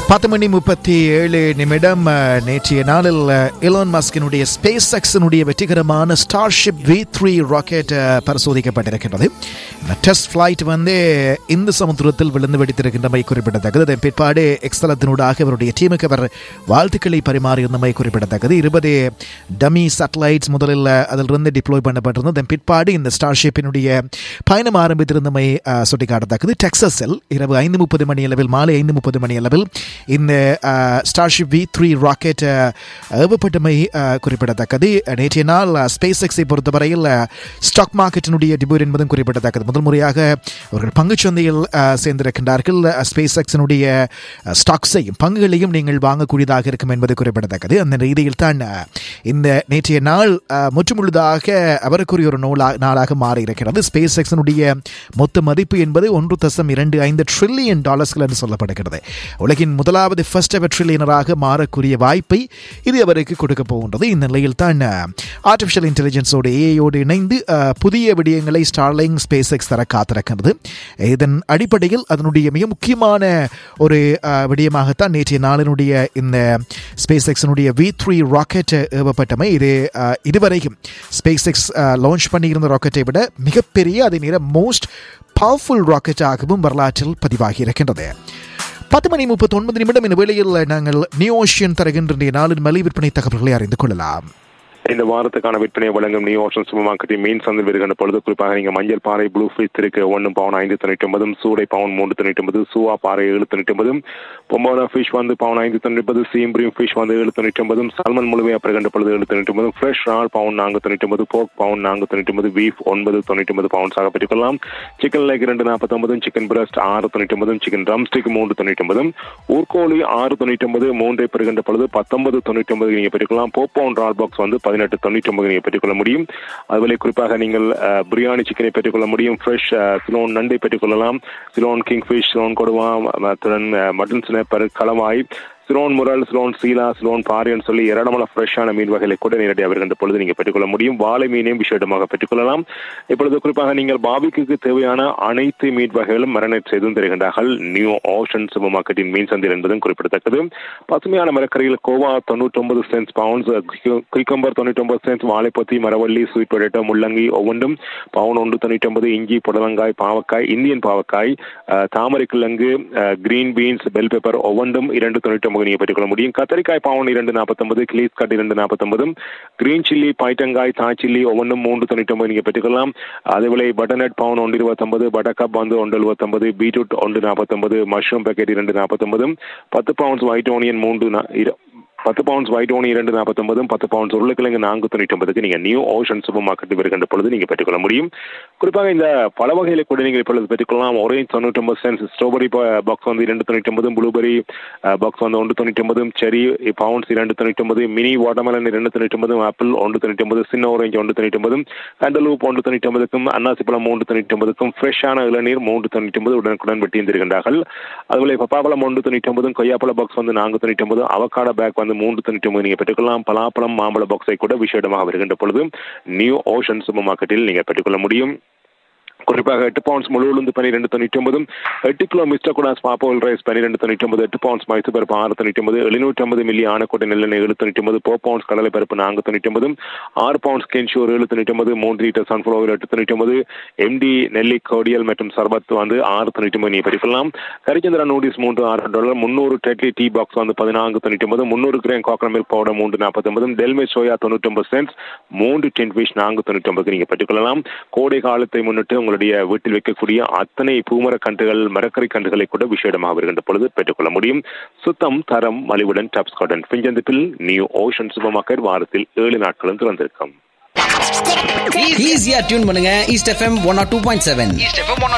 பத்து மணி முப்பத்தி ஏழு நிமிடம் அஹ், நேற்றைய நாளில் எலோன் மஸ்கினுடைய ஸ்பேஸ் எக்ஸினுடைய வெற்றிகரமான ஸ்டார்ஷிப் வி த்ரீ ராக்கெட் அஹ், பரிசோதிக்கப்பட்டிருக்கின்றது இந்த டெஸ்ட் ஃபிளைட் வந்து இந்து சமுத்திரத்தில் விழுந்து வெடித்திருக்கின்றமை குறிப்பிடத்தக்கது அதன் பிற்பாடு எக்ஸலத்தினூடாக அவருடைய டீமுக்கு அவர் வாழ்த்துக்களை பரிமாறியிருந்தமை குறிப்பிடத்தக்கது இருபது டமி சேட்டலைட்ஸ் முதலில் அதிலிருந்து டிப்ளாய் பண்ணப்பட்டிருந்தது அதன் பிற்பாடு இந்த ஸ்டார்ஷிப்பினுடைய பயணம் ஆரம்பித்திருந்தமை அஹ், சுட்டிக்காட்டத்தக்கது டெக்ஸஸில் இரவு ஐந்து முப்பது மணி அளவில் மாலை ஐந்து முப்பது மணி அளவில் இந்த ஸ்டார்ஷிப் வி த்ரீ ராக்கெட் ஏவப்பட்டமை அஹ், குறிப்பிடத்தக்கது நேற்றைய நாள் ஸ்பேஸ் எக்ஸை பொறுத்தவரையில் ஸ்டாக் மார்க்கெட்டினுடைய டிபூர் என்பதும் குறிப்பிடத்தக்கது முதல் முறையாக அவர்கள் பங்குச்சந்தையில் அஹ், சேர்ந்திருக்கின்றார்கள் ஸ்பேஸ் எக்ஸினுடைய ஸ்டாக்ஸையும் பங்குகளையும் நீங்கள் வாங்கக்கூடியதாக இருக்கும் என்பது குறிப்பிடத்தக்கது அந்த ரீதியில் தான் அஹ், இந்த நேற்றைய நாள் அஹ், முற்றுமுழுதாக அவருக்குரிய ஒரு நூலா நாளாக மாறி இருக்கிறது ஸ்பேஸ் எக்ஸினுடைய மொத்த மதிப்பு என்பது ஒன்று தசம் இரண்டு ஐந்து ட்ரில்லியன் டாலர்ஸ்கள் என்று சொல்லப்படுகிறது உலகின் முதலாவது ஃபர்ஸ்ட் எவர் ட்ரில்லியனராக மாறக்கூடிய வாய்ப்பை இது அவருக்கு கொடுக்க போகின்றது இந்த நிலையில் தான் ஆர்டிஃபிஷியல் இன்டெலிஜென்ஸோடு ஏஐயோடு இணைந்து அஹ், புதிய விடயங்களை ஸ்டார்லிங் ஸ்பேஸ் எக்ஸ் தர காத்திருக்கிறது இதன் அடிப்படையில் அதனுடைய மிக முக்கியமான ஒரு அஹ், விடயமாகத்தான் நேற்றைய நாளினுடைய இந்த ஸ்பேஸ் எக்ஸினுடைய வி த்ரீ ராக்கெட் ஏவப்பட்டமை இது அஹ், இதுவரைக்கும் ஸ்பேஸ் எக்ஸ் லான்ச் பண்ணியிருந்த ராக்கெட்டை விட மிகப்பெரிய அதே நேரம் மோஸ்ட் பவர்ஃபுல் ராக்கெட்டாகவும் வரலாற்றில் பதிவாகி இருக்கின்றது பத்து மணி முப்பத்தி ஒன்பது நிமிடம் இந்த வேளையில் நாங்கள் நியூ ஓஷியன் தருகின்ற இன்றைய நாளின் மலை விற்பனை தகவல்களை அறிந்து கொள்ளலாம் இந்த வாரத்துக்கான விற்பனை வழங்கும் நியூ ஓஷன் சூப்பர் மார்க்கெட்டில் மீன் சந்தை வருகின்ற பொழுது குறிப்பாக நீங்க மஞ்சள் பாறை ப்ளூ ஃபிஷ் இருக்கு ஒன்று பவுன் ஐந்து தொண்ணூற்றி ஒன்பதும் சூடை பவுன் மூன்று தொண்ணூற்றி ஒன்பது சூவா பாறை ஏழு தொண்ணூற்றி ஒன்பதும் பொம்போனா ஃபிஷ் வந்து பவுன் ஐந்து தொண்ணூற்றி ஒன்பது சீம்பிரியும் ஃபிஷ் வந்து ஏழு தொண்ணூற்றி ஒன்பதும் சால்மன் முழுமையாக பெறுகின்ற பொழுது ஏழு தொண்ணூற்றி ஒன்பது ஃப்ரெஷ் ரால் பவுன் நான்கு தொண்ணூற்றி ஒன்பது போக் பவுன் நான்கு தொண்ணூற்றி ஒன்பது பீஃப் ஒன்பது தொண்ணூற்றி ஒன்பது பவுன்ஸாக பெற்றுக்கொள்ளலாம் சிக்கன் லெக் ரெண்டு நாற்பத்தொன்பதும் சிக்கன் பிரஸ்ட் ஆறு தொண்ணூற்றி ஒன்பதும் சிக்கன் ட்ரம் ஸ்டிக் மூன்று தொண்ணூற்றி ஒன்பதும் ஊர்கோழி ஆறு தொண்ணூற்றி ஒன்பது மூன்றை பெறுகின்ற பொழுது பத்தொன்பது தொண்ணூற்றி ஒன்பது நீங்கள் பெற்றுக்கொள்ளலாம் போப் பவுன் ரால் பாக்ஸ் வந்து பதினெட்டு தொண்ணூற்றி ஒன்பது நீங்கள் பெற்றுக்கொள்ள முடியும் அதுபோல குறிப்பாக நீங்கள் அஹ், பிரியாணி சிக்கனை பெற்றுக்கொள்ள முடியும் ஃப்ரெஷ் சிலோன் நண்டை பெற்றுக்கொள்ளலாம் சிலோன் கிங் ஃபிஷ் சிலோன் கொடுவா அத்துடன் மட்டன் ஸ்னேப்பர் களவாய் சிலோன் முரல் சிலோன் சீலா சிலோன் பாரியன்னு சொல்லி ஏராளமான ஃப்ரெஷ்ஷான மீன் வகைகளை கூட நேரடியாக வருகின்ற பொழுது நீங்கள் பெற்றுக்கொள்ள முடியும் வாழை மீனையும் விசேடமாக பெற்றுக்கொள்ளலாம் இப்பொழுது குறிப்பாக நீங்கள் பாபிக்கு தேவையான அனைத்து மீன் வகைகளும் மரணட் செய்தும் தருகின்றார்கள் நியூ ஓஷன் சூப்பர் மார்க்கெட்டின் மீன் சந்தையில் என்பதும் குறிப்பிடத்தக்கது பசுமையான மரக்கரையில் கோவா தொண்ணூற்றொன்பது சென்ஸ் பவுண்ட்ஸ் குயிக்கம்பர் தொண்ணூற்றொன்பது சென்ஸ் வாழைப்பத்தி மரவள்ளி ஸ்வீட் பொட்டேட்டோ முள்ளங்கி ஒவ்வொன்றும் பவுன் ஒன்று தொண்ணூற்றொன்பது இஞ்சி புடலங்காய் பாவக்காய் இந்தியன் பாவக்காய் அஹ், தாமரை கிழங்கு கிரீன் பீன்ஸ் பெல் பெப்பர் ஒவ்வொன்றும் இரண்டு தொண்ணூற்றி ஒன்பது நீங்கள் பெற்றுக்கொள்ள முடியும் கத்தரிக்காய் பவுன் இரண்டு நாற்பத்தொன்பது கிளீஸ் கட் இரண்டு நாற்பத்தொன்பதும் கிரீன் சில்லி பைட்டங்காய் தாய் சில்லி ஒவ்வொன்றும் மூன்று தொண்ணூற்றி ஒன்பது நீங்கள் பெற்றுக்கொள்ளலாம் அதேபோல பட்டர்நட் பவுன் ஒன்று இருபத்தொன்பது பட்டர்கப் வந்து ஒன்று எழுபத்தொன்பது பீட்ரூட் ஒன்று நாற்பத்தொன்பது மஷ்ரூம் பேக்கெட் இரண்டு நாற்பத்தொன்பதும் பத்து பவுண்ட்ஸ் ஒயிட் ஓனியன் மூன்று நா- இரு- பத்து பவுண்ட்ஸ் ஒயிட் ஓனி இரண்டு நாற்பத்தொன்பதும் பத்து பவுண்ட்ஸ் உருளைக்கிழங்கு நான்கு தொண்ணூற்றி ஒன்பதுக்கு நீங்கள் நியூ ஓஷன் சூப்பர் மார்க்கெட் வருகின்ற பொழுது நீங்கள் பெற்றுக்கொள்ள முடியும் குறிப்பாக இந்த பல வகைகளை கூட நீங்கள் இப்பொழுது பெற்றுக்கொள்ளலாம் ஒரேஞ்ச் தொண்ணூற்றி ஒன்பது சென்ஸ் ஸ்ட்ராபெரி பாக்ஸ் வந்து இரண்டு தொண்ணூற்றி ஒன்பதும் ப்ளூபெரி பாக்ஸ் வந்து ஒன்று தொண்ணூற்றி ஒன்பதும் செரி பவுண்ட்ஸ் இரண்டு தொண்ணூற்றி ஒன்பது மினி வாட்டர்மெலன் இரண்டு தொண்ணூற்றி ஒன்பதும் ஆப்பிள் ஒன்று தொண்ணூற்றி ஒன்பது சின்ன ஆரஞ்சு ஒன்று தொண்ணூற்றி ஒன்பதும் கண்டலூப் ஒன்று தொண்ணூற்றி ஒன்பதுக்கும் அன்னாசிப்பழம் மூன்று தொண்ணூற்றி ஒன்பதுக்கும் ஃப்ரெஷ்ஷான இளநீர் மூன்று தொண்ணூற்றி ஒன்பது உடனுக்குடன் வெட்டி இருந்திருக்கின்றார்கள் அதுபோல பப்பாப்பழம் ஒன்று தொண்ணூற்றி ஒன்பதும் கொய்யாப்பழ பாக்ஸ் வந்து நான்கு தொண்ணூற்றி ஒன்பது அவக்காட பேக் வந்து மூன்று தொண்ணூற்றி ஒன்பது நீங்கள் பெற்றுக்கொள்ளலாம் பலாப்பழம் மாம்பழ பாக்ஸை கூட விசேடமாக வருகின்ற பொழுது நியூ ஓஷன் சூப்பர் மார்க்கெட்டில் நீங்கள் பெற்றுக்கொள்ள முடியும் குறிப்பாக எட்டு பவுண்ட்ஸ் முழு உளுந்து பன்னிரெண்டு தொண்ணூற்றி ஒன்பதும் எட்டு கிலோ மிஸ்டர் குடாஸ் பாப்போல் ரைஸ் பன்னிரெண்டு தொண்ணூற்றி ஒன்பது எட்டு பவுண்ட்ஸ் மைசூர் பருப்பு ஆறு தொண்ணூற்றி ஒன்பது எழுநூற்றி ஐம்பது மில்லி ஆனக்கோட்டை நெல்லெண்ணெய் ஏழு தொண்ணூற்றி ஒன்பது போ பவுண்ட்ஸ் கடலை பருப்பு நான்கு தொண்ணூற்றி ஒன்பதும் ஆறு பவுண்ட்ஸ் கென்ஷூர் ஏழு தொண்ணூற்றி ஒன்பது மூன்று லிட்டர் சன்ஃப்ளவர் எட்டு தொண்ணூற்றி ஒன்பது எம்டி நெல்லி கோடியல் மற்றும் சர்பத் வந்து ஆறு தொண்ணூற்றி ஒன்பது நீங்கள் பெற்றுக்கொள்ளலாம் கரிச்சந்திரா நூடில்ஸ் மூன்று ஆறு டாலர் முந்நூறு டெட்லி டீ பாக்ஸ் வந்து பதினான்கு தொண்ணூற்றி ஒன்பது முந்நூறு கிராம் கோகனட் மில்க் பவுடர் மூன்று நாற்பத்தொன்பதும் டெல்மே சோயா தொண்ணூற்றி ஒன்பது சென்ஸ் மூன்று டென் ஃபிஷ் நான்கு தொண்ணூற்றி ஒன்பது நீங்கள் பெற்றுக்கொள்ளலாம் கோடை காலத்தை முன்னிட்டு உங்களுடைய வீட்டில் வைக்கக்கூடிய அத்தனை பூமர கன்றுகள் மரக்கரை கன்றுகளை கூட விசேடமாக வருகின்ற பொழுது பெற்றுக்கொள்ள முடியும் சுத்தம் தரம் மலிவுடன் டாப்ஸ் கார்டன் பிஞ்சந்திப்பில் நியூ ஓஷன் சூப்பர் மார்க்கெட் வாரத்தில் ஏழு நாட்களும் திறந்திருக்கும் ஈஸியா டியூன் பண்ணுங்க east FM one or two point seven